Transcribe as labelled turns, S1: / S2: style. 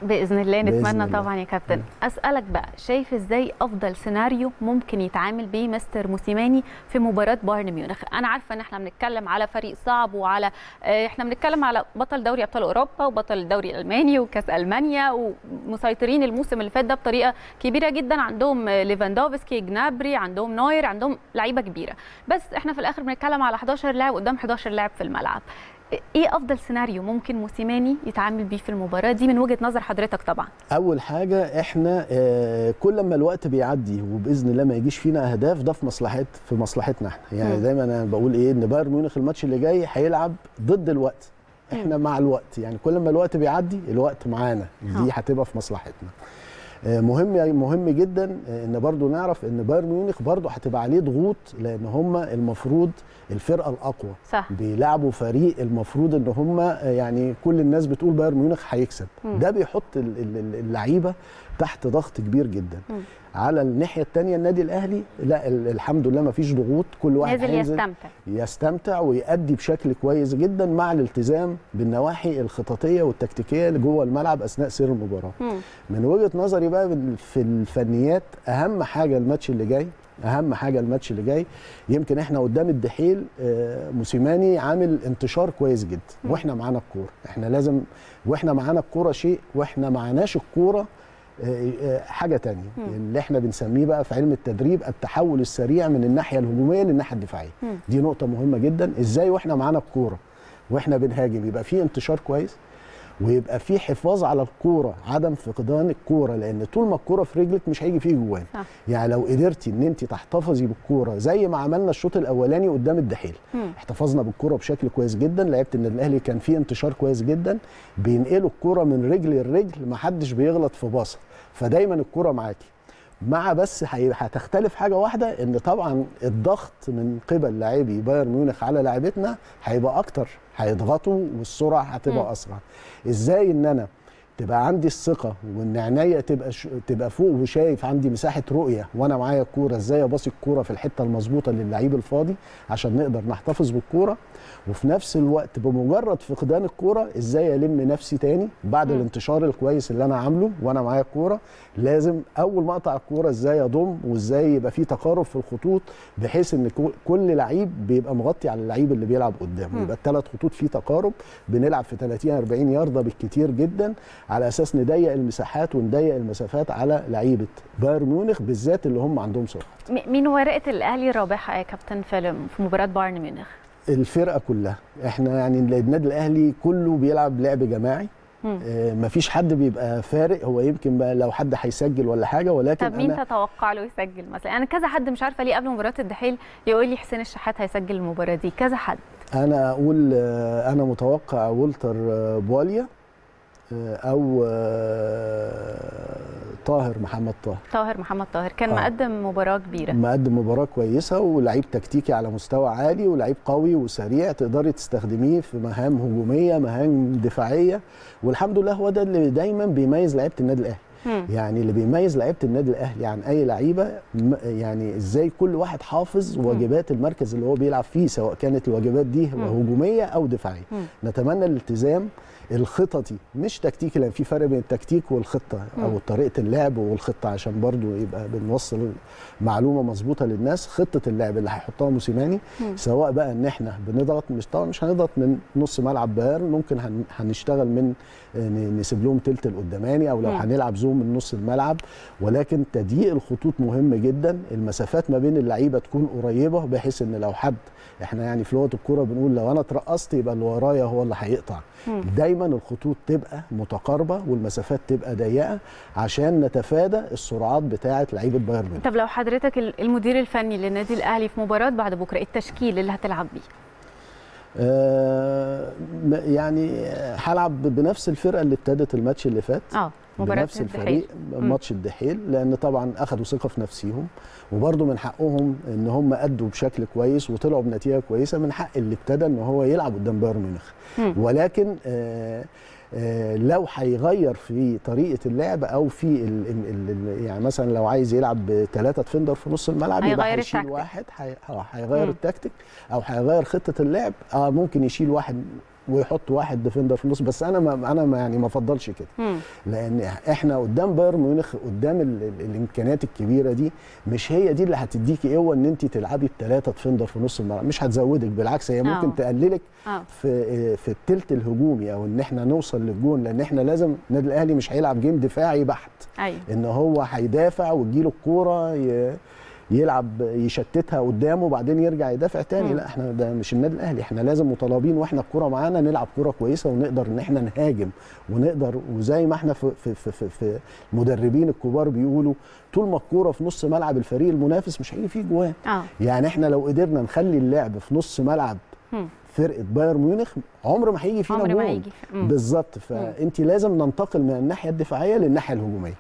S1: باذن الله
S2: بإذن
S1: نتمنى
S2: الله.
S1: طبعا يا كابتن اسالك بقى شايف ازاي افضل سيناريو ممكن يتعامل بيه مستر موسيماني في مباراه بايرن ميونخ انا عارفه ان احنا بنتكلم على فريق صعب وعلى آه، احنا بنتكلم على بطل دوري ابطال اوروبا وبطل الدوري الالماني وكاس المانيا ومسيطرين الموسم اللي فات ده بطريقه كبيره جدا عندهم آه، ليفاندوفسكي جنابري عندهم نوير عندهم لعيبه كبيره بس احنا في الاخر بنتكلم على 11 لاعب قدام 11 لاعب في الملعب ايه افضل سيناريو ممكن موسيماني يتعامل بيه في المباراه دي من وجهه نظر حضرتك طبعا
S2: اول حاجه احنا آه، كل ما الوقت بيعدي وباذن الله ما يجيش فينا اهداف ده في مصلحه في مصلحتنا احنا يعني
S1: مم.
S2: دايما انا بقول ايه ان بايرن ميونخ الماتش اللي جاي هيلعب ضد الوقت احنا مع الوقت يعني كل ما الوقت بيعدي الوقت معانا
S1: ها.
S2: دي هتبقى في مصلحتنا آه، مهم مهم جدا آه، ان برضو نعرف ان بايرن ميونخ برضو هتبقى عليه ضغوط لان هم المفروض الفرقه الاقوى
S1: صح
S2: بيلعبوا فريق المفروض ان هم يعني كل الناس بتقول بايرن ميونخ هيكسب
S1: مم.
S2: ده بيحط ال- ال- ال- اللعيبه تحت ضغط كبير جدا
S1: مم.
S2: على الناحيه الثانيه النادي الاهلي لا ال- الحمد لله ما فيش ضغوط كل واحد
S1: نازل
S2: هينزل
S1: يستمتع
S2: يستمتع ويأدي بشكل كويس جدا مع الالتزام بالنواحي الخططيه والتكتيكيه اللي جوه الملعب اثناء سير المباراه
S1: مم.
S2: من وجهه نظري بقى بال- في الفنيات اهم حاجه الماتش اللي جاي اهم حاجه الماتش اللي جاي يمكن احنا قدام الدحيل آه، موسيماني عامل انتشار كويس جدا
S1: مم.
S2: واحنا معانا الكوره احنا لازم واحنا معانا الكوره شيء واحنا معناش الكوره آه، آه، حاجه تانية
S1: مم.
S2: اللي احنا بنسميه بقى في علم التدريب التحول السريع من الناحيه الهجوميه للناحيه الدفاعيه
S1: مم.
S2: دي نقطه مهمه جدا ازاي واحنا معانا الكوره واحنا بنهاجم يبقى في انتشار كويس ويبقى في حفاظ على الكوره عدم فقدان الكوره لان طول ما الكوره في رجلك مش هيجي فيه جوان
S1: صح.
S2: يعني لو قدرتي ان انت تحتفظي بالكوره زي ما عملنا الشوط الاولاني قدام الدحيل
S1: مم.
S2: احتفظنا بالكوره بشكل كويس جدا لعيبه النادي الاهلي كان في انتشار كويس جدا بينقلوا الكوره من رجل لرجل ما حدش بيغلط في باصه فدايما الكوره معاكي مع بس هي- هتختلف حاجه واحده ان طبعا الضغط من قبل لاعبي بايرن ميونخ على لاعبتنا هيبقى اكتر هيضغطوا والسرعه
S1: مم.
S2: هتبقى اسرع ازاي ان انا تبقى عندي الثقه وان عينيا تبقى ش... تبقى فوق وشايف عندي مساحه رؤيه وانا معايا الكوره ازاي اباصي الكوره في الحته المظبوطه للعيب الفاضي عشان نقدر نحتفظ بالكوره وفي نفس الوقت بمجرد فقدان الكوره ازاي الم نفسي تاني بعد
S1: مم.
S2: الانتشار الكويس اللي انا عامله وانا معايا الكوره لازم اول ما اقطع الكوره ازاي اضم وازاي يبقى في تقارب في الخطوط بحيث ان كو- كل لعيب بيبقى مغطي على اللعيب اللي بيلعب قدامه
S1: مم.
S2: يبقى الثلاث خطوط فيه تقارب بنلعب في 30 40 يارده بالكتير جدا على اساس نضيق المساحات ونضيق المسافات على لعيبه بايرن ميونخ بالذات اللي هم عندهم سرعه
S1: م- مين ورقه الاهلي الرابحه يا كابتن في في مباراه بايرن ميونخ
S2: الفرقه كلها احنا يعني النادي الاهلي كله بيلعب لعب جماعي
S1: مم.
S2: آه، مفيش حد بيبقى فارق هو يمكن بقى لو حد هيسجل ولا حاجه ولكن
S1: طب مين
S2: أنا
S1: تتوقع له يسجل مثلا انا كذا حد مش عارفه ليه قبل مباراه الدحيل يقول لي حسين الشحات هيسجل المباراه دي كذا حد
S2: انا اقول آه، انا متوقع والتر آه، بواليا آه، او آه، طاهر محمد طاهر
S1: طاهر محمد طاهر كان
S2: آه.
S1: مقدم مباراه كبيره
S2: مقدم مباراه كويسه ولعيب تكتيكي على مستوى عالي ولعيب قوي وسريع تقدري تستخدميه في مهام هجوميه مهام دفاعيه والحمد لله هو ده اللي دايما بيميز لعيبه النادي الاهلي
S1: مم.
S2: يعني اللي بيميز لعيبه النادي الاهلي عن اي لعيبه م- يعني ازاي كل واحد حافظ واجبات المركز اللي هو بيلعب فيه سواء كانت الواجبات دي
S1: مم.
S2: هجوميه او دفاعيه
S1: مم.
S2: نتمنى الالتزام الخططي مش تكتيكي لان في فرق بين التكتيك والخطه
S1: مم.
S2: او طريقه اللعب والخطه عشان برضو يبقى بنوصل معلومه مظبوطه للناس خطه اللعب اللي هيحطها موسيماني
S1: مم.
S2: سواء بقى ان احنا بنضغط مش طبعا مش هنضغط من نص ملعب بايرن ممكن هن- هنشتغل من آه، ن- نسيب لهم تلت القداماني او لو
S1: مم.
S2: هنلعب زوم من نص الملعب ولكن تضييق الخطوط مهم جدا المسافات ما بين اللعيبه تكون قريبه بحيث ان لو حد احنا يعني في لغه الكوره بنقول لو انا اترقصت يبقى اللي ورايا هو اللي هيقطع
S1: مم.
S2: دايما الخطوط تبقى متقاربه والمسافات تبقى ضيقه عشان نتفادى السرعات بتاعه لعيبه بايرن ميونخ
S1: طب لو حضرتك ال- المدير الفني للنادي الاهلي في مباراه بعد بكره التشكيل اللي هتلعب بيه
S2: آه م- يعني هلعب بنفس الفرقه اللي ابتدت الماتش اللي فات
S1: اه مباراه
S2: بنفس
S1: الدحيل.
S2: الفريق ماتش الدحيل لان طبعا اخذوا ثقه في نفسهم وبرضه من حقهم ان هم ادوا بشكل كويس وطلعوا بنتيجه كويسه من حق اللي ابتدى ان هو يلعب قدام بايرن ميونخ
S1: مم.
S2: ولكن آه آه لو هيغير في طريقه اللعب او في ال ال ال يعني مثلا لو عايز يلعب بثلاثه ديفندر في نص الملعب يبقى
S1: هيغير
S2: هيشيل
S1: التكتيك.
S2: واحد هي- آه، هيغير
S1: مم.
S2: التكتيك او هيغير خطه اللعب اه ممكن يشيل واحد ويحط واحد ديفندر في النص بس انا ما انا ما يعني ما افضلش كده
S1: مم.
S2: لان احنا قدام بايرن ميونخ قدام ال ال الامكانيات الكبيره دي مش هي دي اللي هتديكي قوه ان انت تلعبي بثلاثه ديفندر في نص الملعب مش هتزودك بالعكس هي ممكن
S1: آه.
S2: تقللك
S1: اه
S2: في في الثلث الهجومي او ان احنا نوصل للجون لان احنا لازم النادي الاهلي مش هيلعب جيم دفاعي بحت
S1: ايوه
S2: ان هو هيدافع وتجيله الكوره ي- يلعب يشتتها قدامه وبعدين يرجع يدافع تاني
S1: مم.
S2: لا احنا ده مش النادي الاهلي احنا لازم مطالبين واحنا الكوره معانا نلعب كوره كويسه ونقدر ان احنا نهاجم ونقدر وزي ما احنا في في في, في, في المدربين الكبار بيقولوا طول ما الكوره في نص ملعب الفريق المنافس مش هيجي فيه جوان
S1: اه
S2: يعني احنا لو قدرنا نخلي اللعب في نص ملعب
S1: مم.
S2: فرقه بايرن ميونخ عمر ما هيجي فينا
S1: عمر ما
S2: جون
S1: هيجي مم.
S2: بالظبط فانت لازم ننتقل من الناحيه الدفاعيه للناحيه الهجوميه